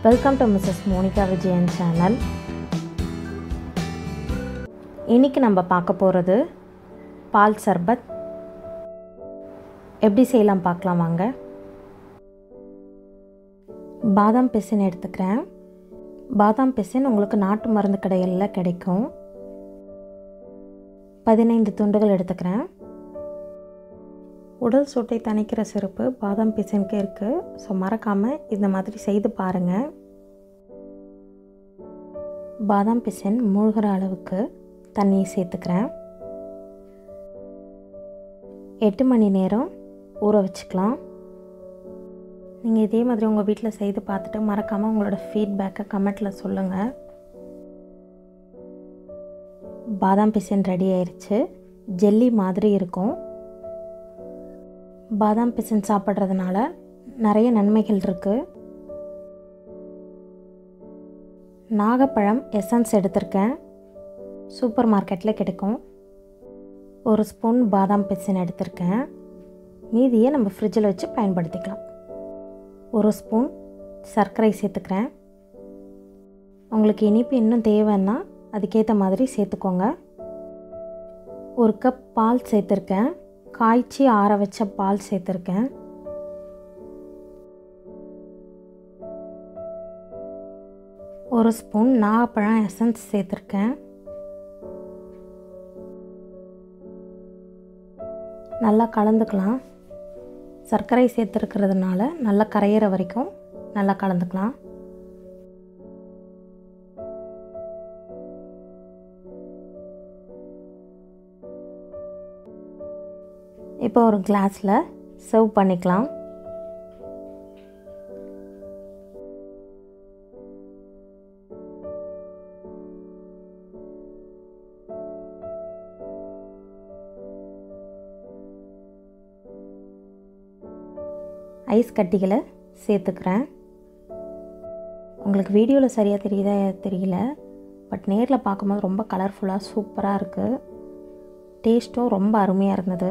welcome to Mrs Monica Vijayan channel இன்றைக்கி நம்ம பார்க்க போகிறது பால் சர்பத் எப்படி செய்யலாம் பார்க்கலாம் வாங்க பாதாம் பிசின் எடுத்துக்கிறேன் பாதாம் பிசின் உங்களுக்கு நாட்டு மருந்து கடைகளில் கிடைக்கும் பதினைந்து துண்டுகள் எடுத்துக்கிறேன் உடல் சூட்டை தணிக்கிற சிறப்பு பாதாம் பிசினுக்கு இருக்குது ஸோ மறக்காமல் இந்த மாதிரி செய்து பாருங்கள் பாதாம் பிசின் மூழ்கிற அளவுக்கு தண்ணியை சேர்த்துக்கிறேன் எட்டு மணி நேரம் ஊற வச்சுக்கலாம் நீங்கள் இதே மாதிரி உங்கள் வீட்டில் செய்து பார்த்துட்டு மறக்காமல் உங்களோட ஃபீட்பேக்கை கமெண்ட்டில் சொல்லுங்கள் பாதாம் பிசின் ரெடி ஆயிடுச்சு ஜெல்லி மாதிரி இருக்கும் பாதாம் பிசின் சாப்பிட்றதுனால நிறைய நன்மைகள் இருக்குது நாகப்பழம் எசன்ஸ் எடுத்திருக்கேன் சூப்பர் மார்க்கெட்டில் கிடைக்கும் ஒரு ஸ்பூன் பாதாம் பிசின் எடுத்திருக்கேன் மீதியை நம்ம ஃப்ரிட்ஜில் வச்சு பயன்படுத்திக்கலாம் ஒரு ஸ்பூன் சர்க்கரை சேர்த்துக்கிறேன் உங்களுக்கு இனிப்பு இன்னும் தேவைன்னா அதுக்கேற்ற மாதிரி சேர்த்துக்கோங்க ஒரு கப் பால் சேர்த்துருக்கேன் காய்ச்சி ஆற வச்ச பால் சேர்த்துருக்கேன் ஒரு ஸ்பூன் நாகப்பழம் எசன்ஸ் சேர்த்துருக்கேன் நல்லா கலந்துக்கலாம் சர்க்கரை சேர்த்துருக்கிறதுனால நல்லா கரையிற வரைக்கும் நல்லா கலந்துக்கலாம் இப்போ ஒரு கிளாஸில் சர்வ் பண்ணிக்கலாம் ஐஸ் கட்டிகளை சேர்த்துக்கிறேன் உங்களுக்கு வீடியோவில் சரியாக தெரியுதா தெரியல பட் நேரில் பார்க்கும்போது ரொம்ப கலர்ஃபுல்லாக சூப்பராக இருக்குது டேஸ்ட்டும் ரொம்ப அருமையாக இருந்தது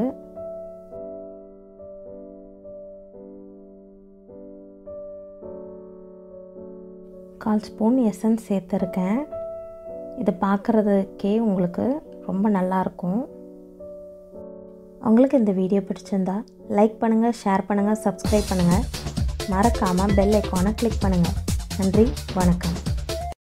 கால் ஸ்பூன் எசன்ஸ் சேர்த்துருக்கேன் இதை பார்க்குறதுக்கே உங்களுக்கு ரொம்ப நல்லாயிருக்கும் உங்களுக்கு இந்த வீடியோ பிடிச்சிருந்தா லைக் பண்ணுங்கள் ஷேர் பண்ணுங்கள் சப்ஸ்கிரைப் பண்ணுங்கள் மறக்காமல் பெல் ஐக்கானை கிளிக் பண்ணுங்கள் நன்றி வணக்கம்